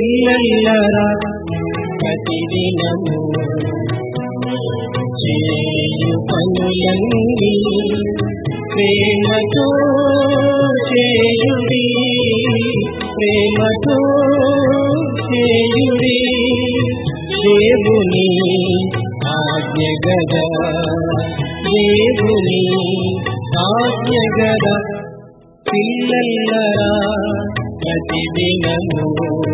పిల్లలరా ప్రతిదినము చేయు పనులన్నీ ప్రేమతో చేయుడి ప్రేమతో చేయుడి దేవుని ఆజ్ఞ గదా దేవుని ఆజ్ఞ గదా పిల్లలరా ప్రతిదినము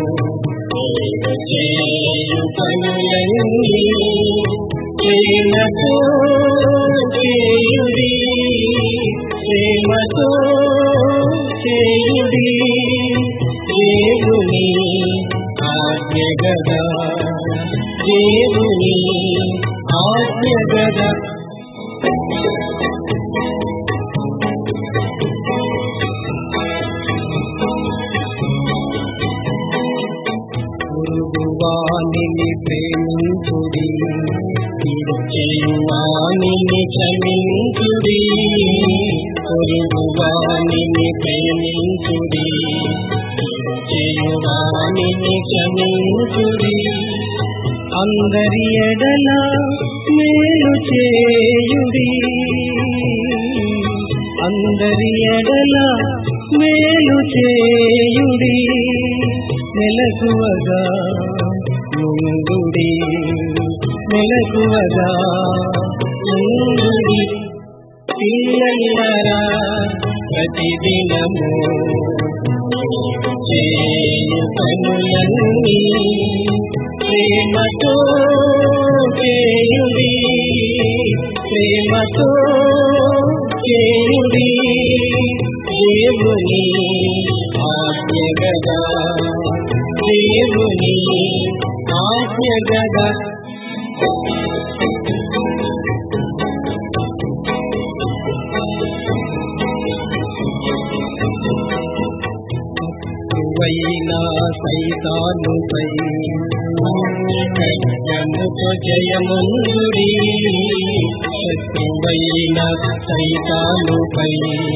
చేయు పనులన్నీ ప్రేమతో చేయుడి ప్రేమతో చేయుడి దేవుని ఆజ్ఞ గదా దేవుని ఆజ్ఞ గదా గురువాణిని ప్రేమించుడి వాణిని క్షమించుడి గురువాణిని ప్రేమించుడి వాణిని క్షమించుడి అందరి ఎడల మేలు చేయుడి అందరి ఎడల మేలు చేయుడి మెలకువగా ముందుడి మెలకువగా ముందుడి పిల్లలరా ప్రతిదినము చేయు పనులన్నీ ప్రేమతో చేయుడి ప్రేమతో చేయుడి దేవుని ఆజ్ఞ గదా దేవుని ఆజ్ఞ గదా వైనా సైతానుపై ఖడ్గముతో జయముందుడి శత్రువైన సైతానుపై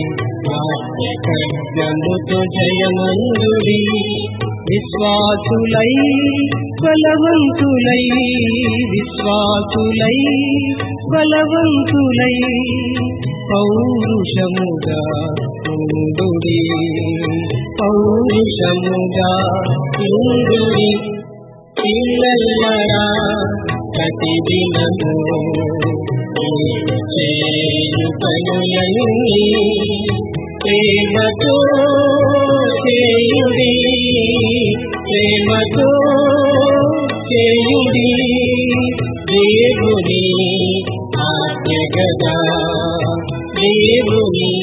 ఖడ్గముతో జయమందుడి విశ్వాసులై బలవంతులై విశ్వాసులై బలవంతులై పౌరుషముగా ఉండుడి పౌరుషముగా ఉండుడి పిల్లలరా ప్రతిదినము చేయు పనులన్నీ ప్రేమతో చేయుడి ప్రేమతో చేయుడి దేవుని ఆజ్ఞ గదా దేవుని